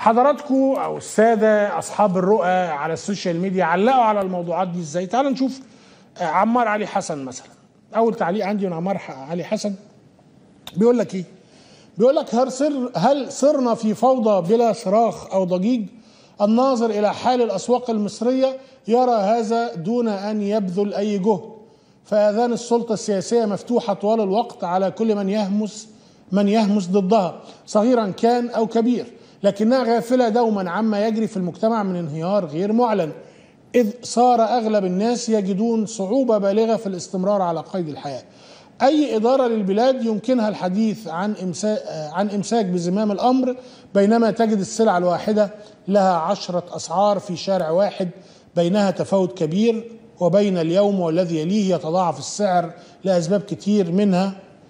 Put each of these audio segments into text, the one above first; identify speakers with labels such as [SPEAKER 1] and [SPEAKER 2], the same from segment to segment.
[SPEAKER 1] حضراتكم او الساده اصحاب الرؤى على السوشيال ميديا علقوا على الموضوعات دي ازاي تعالوا نشوف آه، عمار علي حسن مثلا اول تعليق عندي من عمار ح- علي حسن بيقول لك ايه بيقول لك هل صر هل صرنا في فوضى بلا صراخ او ضجيج الناظر الى حال الاسواق المصريه يرى هذا دون ان يبذل اي جهد فاذان السلطه السياسيه مفتوحه طوال الوقت على كل من يهمس من يهمس ضدها صغيرا كان او كبير لكنها غافله دوما عما يجري في المجتمع من انهيار غير معلن إذ صار أغلب الناس يجدون صعوبة بالغة في الاستمرار على قيد الحياة أي إدارة للبلاد يمكنها الحديث عن إمساك, عن إمساك بزمام الأمر بينما تجد السلع الواحدة لها عشرة أسعار في شارع واحد بينها تفاوت كبير وبين اليوم والذي يليه يتضاعف السعر لأسباب كتير منها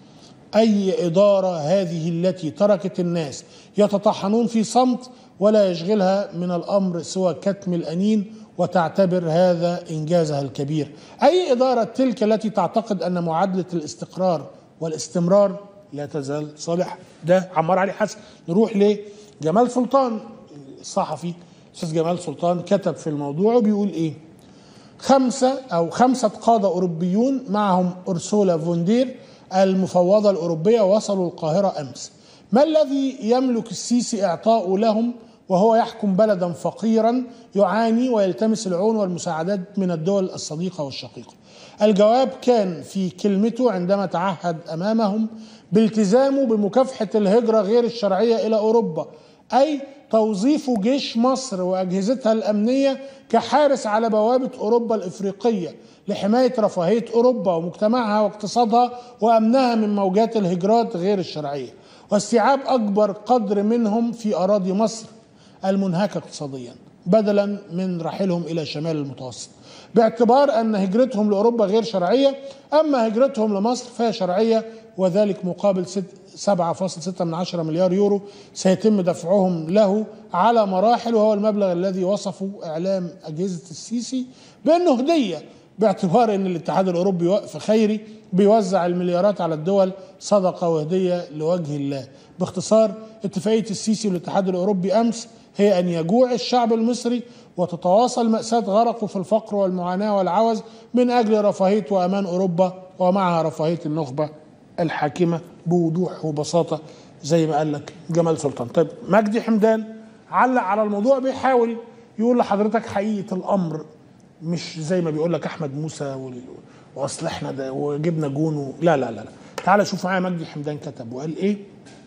[SPEAKER 1] أي إدارة هذه التي تركت الناس يتطحنون في صمت ولا يشغلها من الأمر سوى كتم الأنين وتعتبر هذا إنجازها الكبير أي إدارة تلك التي تعتقد أن معادلة الاستقرار والاستمرار لا تزال صالحة ده عمار علي حسن نروح لجمال سلطان الصحفي أستاذ جمال سلطان كتب في الموضوع وبيقول إيه خمسة أو خمسة قادة أوروبيون معهم أرسولا فوندير المفوضة الأوروبية وصلوا القاهرة أمس ما الذي يملك السيسي إعطاؤه لهم وهو يحكم بلدا فقيرا يعاني ويلتمس العون والمساعدات من الدول الصديقة والشقيقة الجواب كان في كلمته عندما تعهد أمامهم بالتزامه بمكافحة الهجرة غير الشرعية إلى أوروبا أي توظيف جيش مصر وأجهزتها الأمنية كحارس على بوابة أوروبا الإفريقية لحماية رفاهية أوروبا ومجتمعها واقتصادها وأمنها من موجات الهجرات غير الشرعية واستيعاب أكبر قدر منهم في أراضي مصر المنهكة اقتصاديا بدلا من رحيلهم إلى شمال المتوسط باعتبار أن هجرتهم لأوروبا غير شرعية أما هجرتهم لمصر فهي شرعية وذلك مقابل ست- 7.6 من عشرة مليار يورو سيتم دفعهم له على مراحل وهو المبلغ الذي وصفه إعلام أجهزة السيسي بأنه هدية باعتبار أن الاتحاد الأوروبي وقف خيري بيوزع المليارات على الدول صدقة وهدية لوجه الله باختصار اتفاقية السيسي والاتحاد الأوروبي أمس هي أن يجوع الشعب المصري وتتواصل مأساة غرقه في الفقر والمعاناة والعوز من أجل رفاهية وأمان أوروبا ومعها رفاهية النخبة الحاكمة بوضوح وبساطة زي ما قال لك جمال سلطان طيب مجدي حمدان علق على الموضوع بيحاول يقول لحضرتك حقيقة الأمر مش زي ما بيقول لك أحمد موسى وال- وأصل إحنا ده وجبنا جون و... لا لا لا لا تعال شوف معايا مجدي حمدان كتب وقال إيه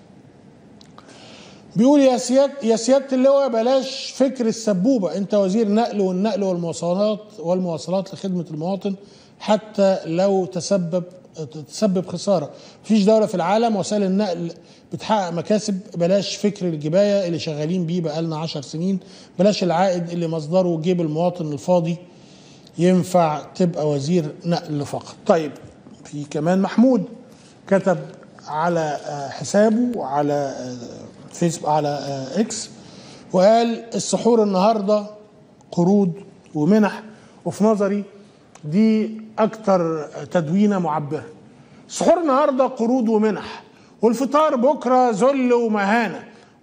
[SPEAKER 1] بيقول يا سيادة يا سيادة اللواء بلاش فكر السبوبة أنت وزير نقل والنقل والمواصلات والمواصلات لخدمة المواطن حتى لو تسبب تسبب خسارة مفيش دولة في العالم وسائل النقل بتحقق مكاسب بلاش فكر الجباية اللي شغالين بيه بقالنا عشر سنين بلاش العائد اللي مصدره جيب المواطن الفاضي ينفع تبقى وزير نقل فقط طيب في كمان محمود كتب على آه، حسابه على آه، فيسبوك على آه، اكس وقال السحور النهارده قروض ومنح وفي نظري دي اكتر تدوينه معبره السحور النهارده قروض ومنح والفطار بكره ذل ومهانه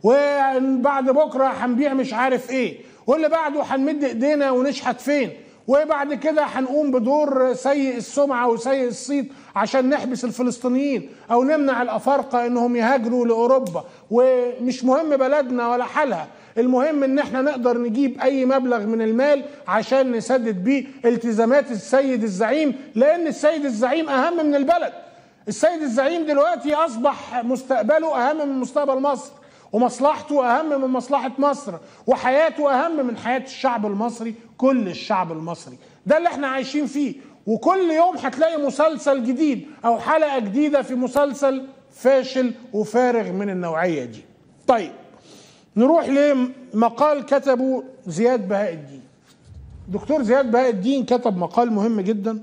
[SPEAKER 1] وبعد بكره هنبيع مش عارف ايه واللي بعده هنمد ايدينا ونشحت فين وبعد كده هنقوم بدور سيء السمعه وسيء الصيت عشان نحبس الفلسطينيين او نمنع الافارقه انهم يهاجروا لاوروبا ومش مهم بلدنا ولا حالها المهم ان احنا نقدر نجيب اي مبلغ من المال عشان نسدد بيه التزامات السيد الزعيم لان السيد الزعيم اهم من البلد السيد الزعيم دلوقتي اصبح مستقبله اهم من مستقبل مصر ومصلحته اهم من مصلحه مصر وحياته اهم من حياه الشعب المصري كل الشعب المصري ده اللي احنا عايشين فيه وكل يوم هتلاقي مسلسل جديد او حلقه جديده في مسلسل فاشل وفارغ من النوعيه دي طيب نروح لمقال كتبه زياد بهاء الدين دكتور زياد بهاء الدين كتب مقال مهم جدا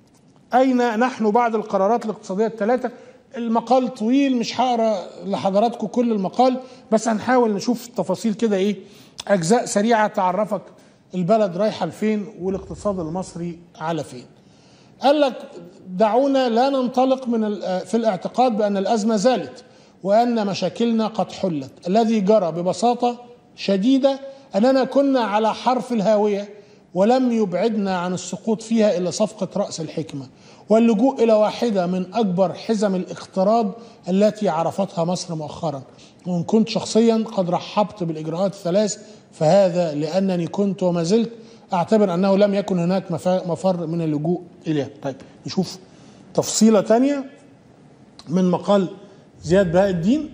[SPEAKER 1] أين نحن بعد القرارات الاقتصادية الثلاثة المقال طويل مش هقرا لحضراتكم كل المقال بس هنحاول نشوف التفاصيل كده ايه اجزاء سريعه تعرفك البلد رايحه لفين والاقتصاد المصري على فين قال لك دعونا لا ننطلق من ال- في الاعتقاد بان الازمه زالت وان مشاكلنا قد حلت الذي جرى ببساطه شديدة أننا كنا على حرف الهاوية ولم يبعدنا عن السقوط فيها إلا صفقة رأس الحكمة واللجوء إلى واحدة من أكبر حزم الاقتراض التي عرفتها مصر مؤخرا وإن كنت شخصيا قد رحبت بالإجراءات الثلاث فهذا لأنني كنت وما زلت أعتبر أنه لم يكن هناك مفر من اللجوء إليها طيب نشوف تفصيلة تانية من مقال زياد بهاء الدين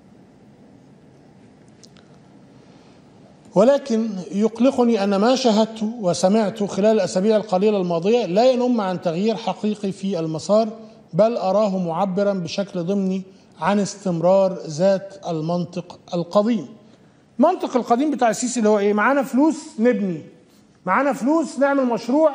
[SPEAKER 1] ولكن يقلقني ان ما شاهدت وسمعت خلال الاسابيع القليله الماضيه لا ينم عن تغيير حقيقي في المسار بل اراه معبرا بشكل ضمني عن استمرار ذات المنطق القديم. المنطق القديم بتاع السيسي اللي هو ايه؟ معانا فلوس نبني. معانا فلوس نعمل مشروع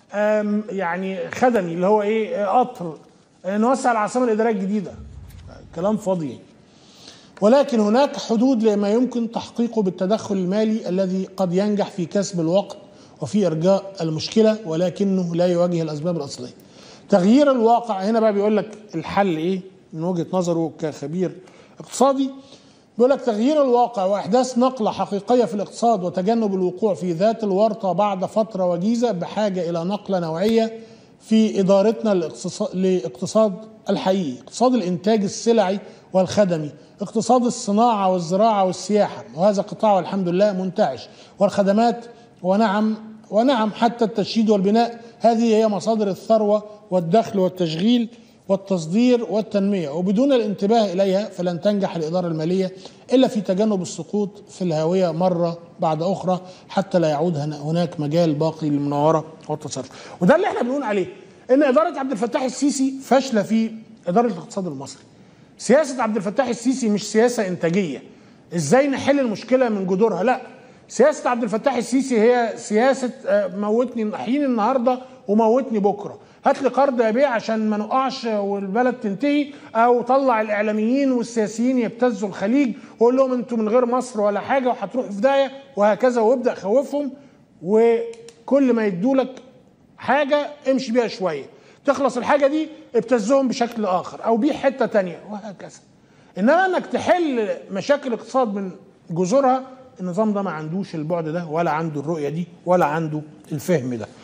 [SPEAKER 1] يعني خدمي اللي هو ايه؟ قطر نوسع العاصمه الاداريه الجديده. كلام فاضي ولكن هناك حدود لما يمكن تحقيقه بالتدخل المالي الذي قد ينجح في كسب الوقت وفي ارجاء المشكله ولكنه لا يواجه الاسباب الاصليه. تغيير الواقع هنا بقى بيقول لك الحل ايه من وجهه نظره كخبير اقتصادي بيقول لك تغيير الواقع واحداث نقله حقيقيه في الاقتصاد وتجنب الوقوع في ذات الورطه بعد فتره وجيزه بحاجه الى نقله نوعيه في ادارتنا للاقتصاد الحقيقي، اقتصاد الانتاج السلعي والخدمي، اقتصاد الصناعه والزراعه والسياحه، وهذا قطاع الحمد لله منتعش، والخدمات ونعم ونعم حتى التشييد والبناء هذه هي مصادر الثروه والدخل والتشغيل والتصدير والتنميه، وبدون الانتباه اليها فلن تنجح الاداره الماليه الا في تجنب السقوط في الهاويه مره بعد اخرى حتى لا يعود هناك مجال باقي للمناوره والتصرف، وده اللي احنا بنقول عليه ان اداره عبد الفتاح السيسي فاشله في اداره الاقتصاد المصري. سياسه عبد الفتاح السيسي مش سياسه انتاجيه. ازاي نحل المشكله من جذورها؟ لا. سياسه عبد الفتاح السيسي هي سياسه موتني احييني النهارده وموتني بكره. هات لي قرض ابيع عشان ما نقعش والبلد تنتهي او طلع الاعلاميين والسياسيين يبتزوا الخليج وقول لهم انتوا من غير مصر ولا حاجه وهتروحوا في داهيه وهكذا وابدا خوفهم وكل ما يدوا لك حاجه امشي بيها شويه تخلص الحاجه دي ابتزهم بشكل اخر او بيع حته تانية وهكذا انما انك تحل مشاكل الاقتصاد من جذورها النظام ده ما عندوش البعد ده ولا عنده الرؤيه دي ولا عنده الفهم ده